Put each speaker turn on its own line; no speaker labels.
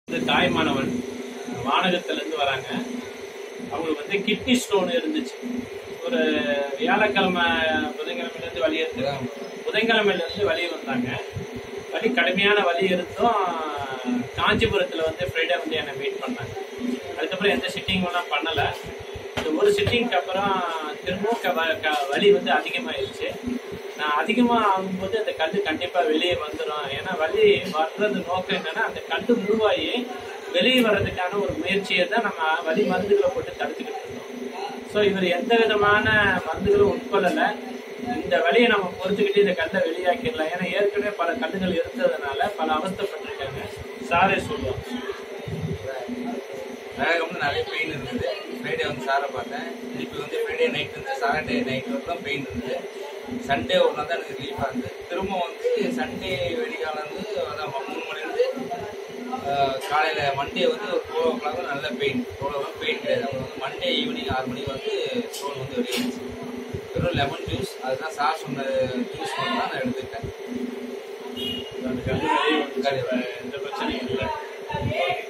இந்த தாய்மானவன் வானகத்துல இருந்து வராங்க அவங்களுக்கு வந்து கிட்னி ஸ்டோன் இருந்துச்சு ஒரு வியாழக்கிழமை புதன்கிழமையில இருந்து வலி இருந்து புதன்கிழமையில இருந்து வலி வந்தாங்க வலி கடுமையான வலி இருந்தும் காஞ்சிபுரத்துல வந்து ஃப்ரைடே வந்து என்னை மீட் பண்ணாங்க அதுக்கப்புறம் எந்த சிட்டிங்கும் எல்லாம் பண்ணல இந்த ஒரு சிட்டிங்க்கு அப்புறம் திரும்பவும் க- வ- க- வலி வந்து அதிகமாயிருச்சு நான் அதிகமா ஆகும்போது அந்த கண்டு கண்டிப்பா வெளியே வந்துடும் ஏன்னா வலி வர்றது நோக்கம் என்னன்னா அந்த கண்டு மூவாயி வெளியே வர்றதுக்கான ஒரு முயற்சியை தான் நம்ம வலி மருந்துகளை போட்டு தடுத்துக்கிட்டு இருந்தோம் ஸோ இவர் எந்த விதமான மருந்துகளும் உட்கொள்ளல இந்த வலியை நம்ம பொறுத்துக்கிட்டு இந்த கண்டை வெளியாக்கிடலாம் ஏன்னா ஏற்கனவே பல கண்டுகள் இருந்ததுனால பல அவஸ்தைப்பட்டிருக்காங்க சாரே சொல்லுவோம்
வேகம்னு நிறைய பெயின் இருந்தது ஃப்ரைடே வந்து சாரை பார்த்தேன் திருப்பி வந்து ஃப்ரைடே நைட் வந்து சாட்டர்டே நைட் வரைக்கும் பெயின் இருந்தது சண்டே ஒரு நாள் தான் எனக்கு ரிலீஃபாக இருந்தது திரும்ப வந்து சண்டே வெடிகாலம் வந்து அதான் மூணு மணிலேருந்து காலையில் மண்டே வந்து ஒரு ஃபோர் ஓ கிளாக் நல்ல pain four o'clock pain கிடையாது அப்புறம் வந்து மண்டே ஈவினிங் ஆறு மணிக்கு வந்து ஸ்டோன் வந்து வெளியிடுச்சு வெறும் லெமன் ஜூஸ் அதுதான் சார் சொன்ன ஜூஸ் மட்டும் தான் நான் எடுத்துக்கிட்டேன்
அந்த கண்டு வெளியே வந்துச்சு. எந்த பிரச்சனையும் இல்லை